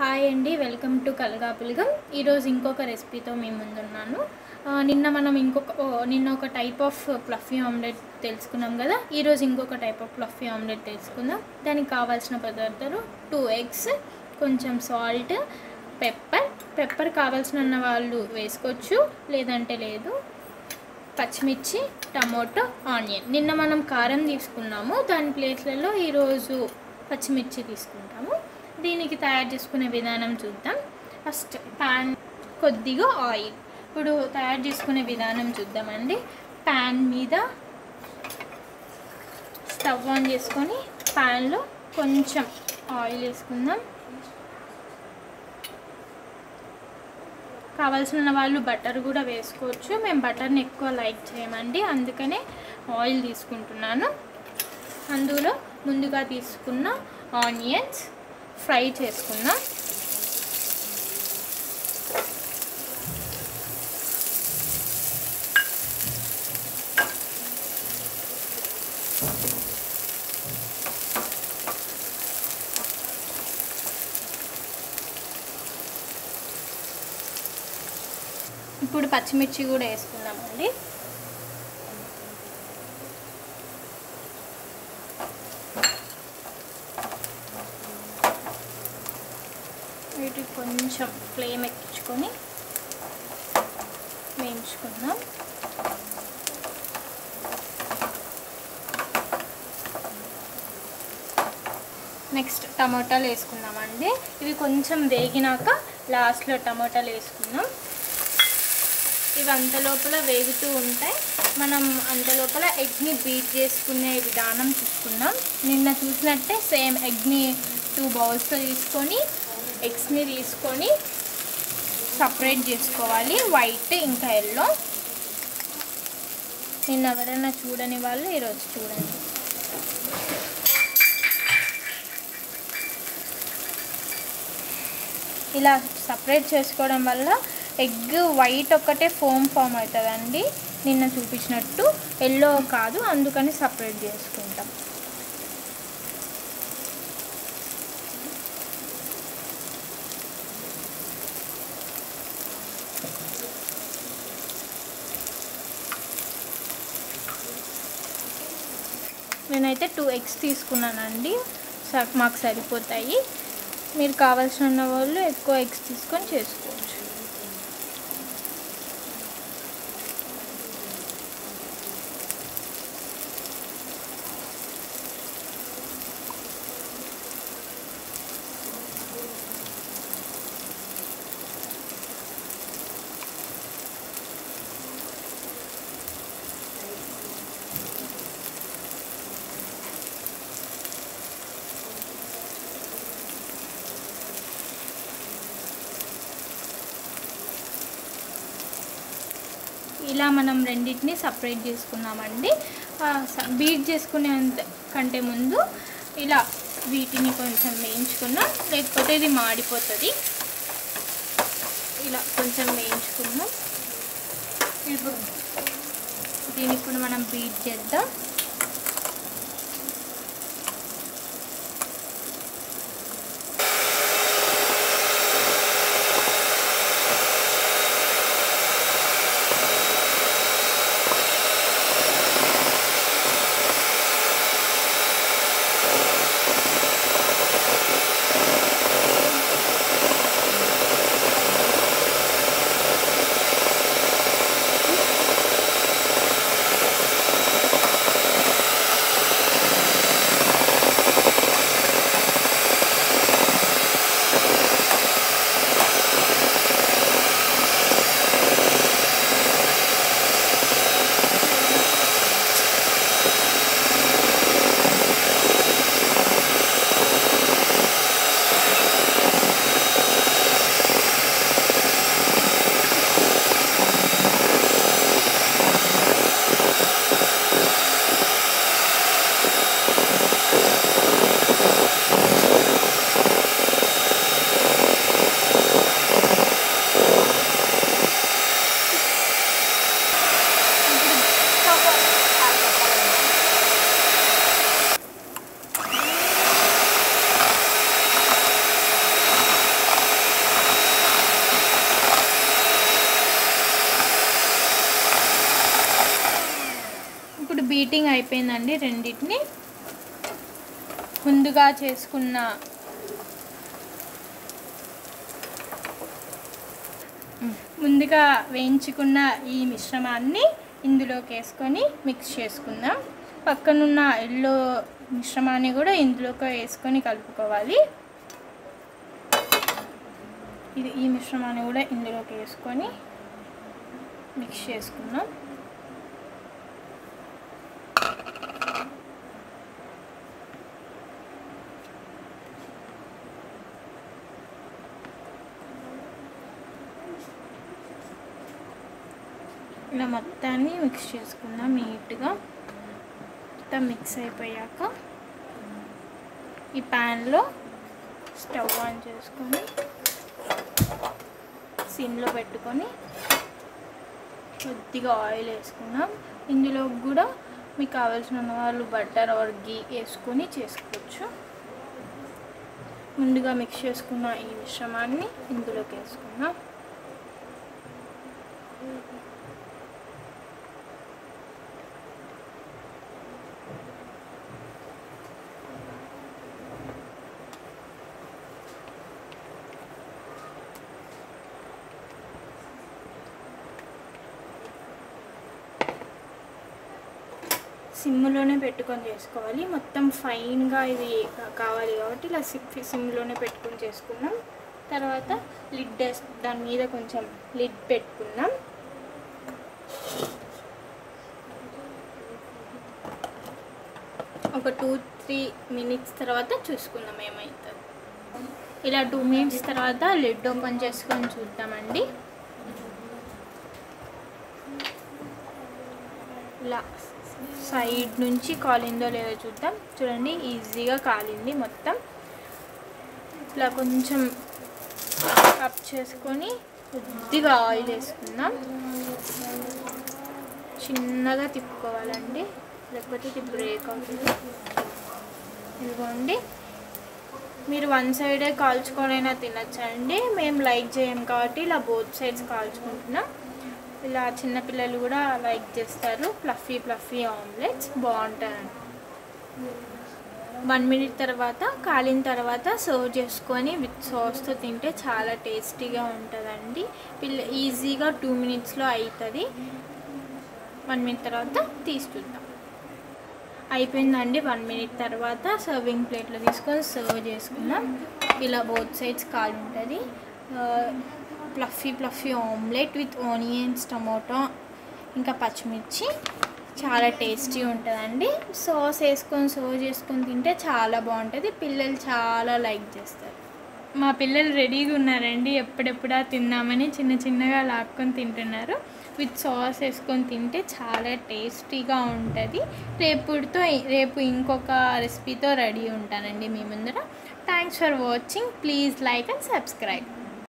hi అండి welcome to కలగాపులగం ఈరోజు ఇంకొక రెసిపీతో మేము ముందున్నాను ఆ, నిన్న మనం ఇంకొక ఓ, నిన్న ఒక టైప్ ఆఫ్ ఫ్లఫీ ఆమ్లెట్ తెలుసుకున్నాం కదా ఈరోజు ఇంకొక టైప్ ఆఫ్ ఫ్లఫీ ఆమ్లెట్ తెలుసుకుందాం దానికి కావాల్సిన పదార్థాలు టూ ఎగ్స్ కొంచెం సాల్ట్ పెప్పర్ పెప్పర్ కావాల్సిన వాళ్ళు వేసుకోవచ్చు లేదంటే లేదు పచ్చిమిర్చి టమోటో ఆనియన్ నిన్న మనం కారం తీసుకున్నాము దాని ప్లేట్లలో ఈరోజు పచ్చిమిర్చి తీసుకుంటాము దీనికి తయారు చేసుకునే విధానం చూద్దాం ఫస్ట్ ప్యాన్ కొద్దిగా ఆయిల్ ఇప్పుడు తయారు చేసుకునే విధానం చూద్దామండి ప్యాన్ మీద స్టవ్ ఆన్ చేసుకొని ప్యాన్లో కొంచెం ఆయిల్ వేసుకుందాం కావాల్సిన వాళ్ళు బటర్ కూడా వేసుకోవచ్చు మేము బటర్ని ఎక్కువ లైక్ చేయమండి అందుకనే ఆయిల్ తీసుకుంటున్నాను అందులో ముందుగా తీసుకున్న ఆనియన్స్ ఫ్రై చేసుకుందాం ఇప్పుడు పచ్చిమిర్చి కూడా వేసుకుందామండి వీటికి కొంచెం ఫ్లేమ్ ఎక్కించుకొని వేయించుకుందాం నెక్స్ట్ టమాటాలు వేసుకుందామండి ఇవి కొంచెం వేగినాక లాస్ట్లో టమాటాలు వేసుకుందాం ఇవి అంత లోపల వేగుతూ ఉంటాయి మనం అంత లోపల ఎగ్ని బీట్ చేసుకునే విధానం చూసుకుందాం నిన్న చూసినట్టే సేమ్ ఎగ్ని టూ బౌల్స్లో తీసుకొని ఎగ్స్ని తీసుకొని సపరేట్ చేసుకోవాలి వైట్ ఇంకా ఎల్లో నిన్న ఎవరైనా చూడని వాళ్ళు ఈరోజు చూడండి ఇలా సపరేట్ చేసుకోవడం వల్ల ఎగ్ వైట్ ఒక్కటే ఫోమ్ ఫామ్ అవుతుందండి నిన్న చూపించినట్టు ఎల్లో కాదు అందుకని సపరేట్ చేసుకుంటాం నేనైతే టూ ఎగ్స్ తీసుకున్నానండి స- మాకు సరిపోతాయి మీరు కావాల్సిన వాళ్ళు ఎక్కువ ఎగ్స్ తీసుకొని చేసుకోవచ్చు ఇలా మనం రెండింటిని సపరేట్ చేసుకున్నామండి ఆ, స- బీట్ చేసుకునే అంత కంటే ముందు ఇలా వీటిని కొంచెం వేయించుకున్నాం లేకపోతే ఇది మాడిపోతుంది ఇలా కొంచెం వేయించుకున్నాం ఇప్పుడు దీన్ని ఇప్పుడు మనం బీట్ చేద్దాం హీటింగ్ అయిపోయిందండి రెండింటిని ముందుగా చేసుకున్న ముందుగా వేయించుకున్న ఈ మిశ్రమాన్ని ఇందులోకి వేసుకొని మిక్స్ చేసుకుందాం పక్కనున్న ఎల్లో మిశ్రమాన్ని కూడా ఇందులోకి వేసుకొని కలుపుకోవాలి ఇది ఈ మిశ్రమాన్ని కూడా ఇందులోకి వేసుకొని మిక్స్ చేసుకుందాం ఇలా మొత్తాన్ని మిక్స్ చేసుకుందాం నీట్గా మొత్తం మిక్స్ అయిపోయాక ఈ ప్యాన్లో స్టవ్ ఆన్ చేసుకొని సిమ్లో పెట్టుకొని కొద్దిగా ఆయిల్ వేసుకున్నాం ఇందులో కూడా మీకు కావాల్సిన వాళ్ళు బటర్ ఆర్ గీ వేసుకొని చేసుకోవచ్చు ముందుగా మిక్స్ చేసుకున్న ఈ మిశ్రమాన్ని ఇందులోకి వేసుకున్నాం సిమ్లోనే పెట్టుకొని చేసుకోవాలి మొత్తం ఫైన్గా ఇది కావాలి కాబట్టి ఇలా సిమ్ సిమ్లోనే పెట్టుకొని చేసుకున్నాం తర్వాత లిడ్ దాని మీద కొంచెం లిడ్ పెట్టుకున్నాం ఒక టూ త్రీ మినిట్స్ తర్వాత చూసుకుందాం ఏమవుతుంది ఇలా టూ మినిట్స్ తర్వాత లిడ్ ఓపెన్ చేసుకొని చూద్దామండి ఇలా సైడ్ నుంచి కాలిందో లేదో చూద్దాం చూడండి ఈజీగా కాలింది మొత్తం ఇట్లా కొంచెం కప్ చేసుకొని కొద్దిగా ఆయిల్ వేసుకుందాం చిన్నగా తిప్పుకోవాలండి లేకపోతే ఇది బ్రేక్ అవుతుంది ఇదిగోండి మీరు వన్ సైడే కాల్చుకొనైనా తినచ్చండి మేము లైక్ చేయం కాబట్టి ఇలా బోత్ సైడ్స్ కాల్చుకుంటున్నాం ఇలా చిన్నపిల్లలు కూడా లైక్ చేస్తారు ఫ్లఫీ ఫ్లఫీ ఆమ్లెట్స్ బాగుంటాయండి వన్ మినిట్ తర్వాత కాలిన తర్వాత సర్వ్ చేసుకొని విత్ సాస్తో తింటే చాలా టేస్టీగా ఉంటుందండి పిల్ల ఈజీగా టూ మినిట్స్లో అవుతుంది వన్ మినిట్ తర్వాత తీసి చూద్దాం అయిపోయిందండి వన్ మినిట్ తర్వాత సర్వింగ్ ప్లేట్లో తీసుకొని సర్వ్ చేసుకుందాం ఇలా బోత్ సైడ్స్ కాలు ఉంటుంది fluffy fluffy omelette with onions tomato ఇంకా పచ్చిమిర్చి చాలా టేస్టీ ఉంటుందండి సాస్ వేసుకొని సర్వ్ చేసుకొని తింటే చాలా బాగుంటుంది పిల్లలు చాలా లైక్ చేస్తారు మా పిల్లలు రెడీగా ఉన్నారండి ఎప్పుడెప్పుడా తిందామని చిన్న చిన్నగా లాక్కొని తింటున్నారు విత్ సాస్ వేసుకొని తింటే చాలా టేస్టీగా ఉంటుంది రేపుతో రేపు ఇంకొక రెసిపీతో రెడీ ఉంటానండి మీ ముందర thanks for watching please like and subscribe